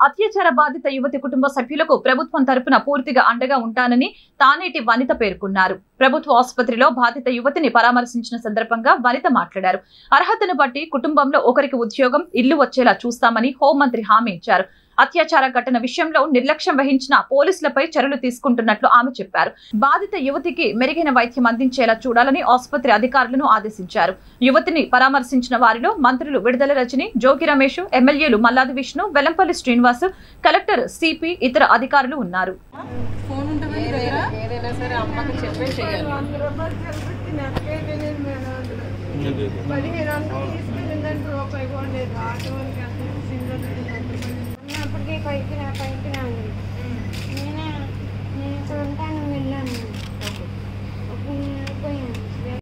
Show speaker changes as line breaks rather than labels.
అత్యాచార బాధిత యువతి కుటుంబ సభ్యులకు ప్రభుత్వం తరపున పూర్తిగా అండగా ఉంటానని తానేటి వనిత పేర్కొన్నారు ప్రభుత్వ ఆసుపత్రిలో బాధిత యువతిని పరామర్శించిన సందర్భంగా వనిత మాట్లాడారు అర్హతను బట్టి కుటుంబంలో ఒకరికి ఉద్యోగం ఇల్లు వచ్చేలా చూస్తామని హోంమంత్రి హామీ ఇచ్చారు అత్యాచార ఘటన విషయంలో నిర్లక్ష్యం వహించిన పోలీసులపై చర్యలు తీసుకుంటున్నట్లు ఆమె చెప్పారు బాధిత యువతికి మెరుగైన వైద్యం అందించేలా చూడాలని ఆసుపత్రి అధికారులను ఆదేశించారు యువతిని పరామర్శించిన వారిలో మంత్రులు విడుదల రజని జోగి రమేష్ ఎమ్మెల్యేలు మల్లాది విష్ణు వెల్లంపల్లి శ్రీనివాస్ కలెక్టర్ సిపి ఇతర అధికారులు ఉన్నారు
ఫోన్ ఉంటుంది మీ దగ్గర
ఏదైనా సరే అమ్మకి చెప్పే చేయాలి
వంద రూపాయలు చెల్లిపెట్టి నాకే తెలియదు మేడం అందులో. పదిహేను వందలు తీసుకెళ్ళిందంటే రూపాయి కూడా లేదు ఆటో వాళ్ళకి ఎంత ఇచ్చిందో తెలియదు అంత పని.
అప్పటికే పైకి రా పైకి రా ఉంది నేను నేను ఇక్కడ ఉంటాను వెళ్ళాను అప్పుడు నేను వెళ్ళిపోయాను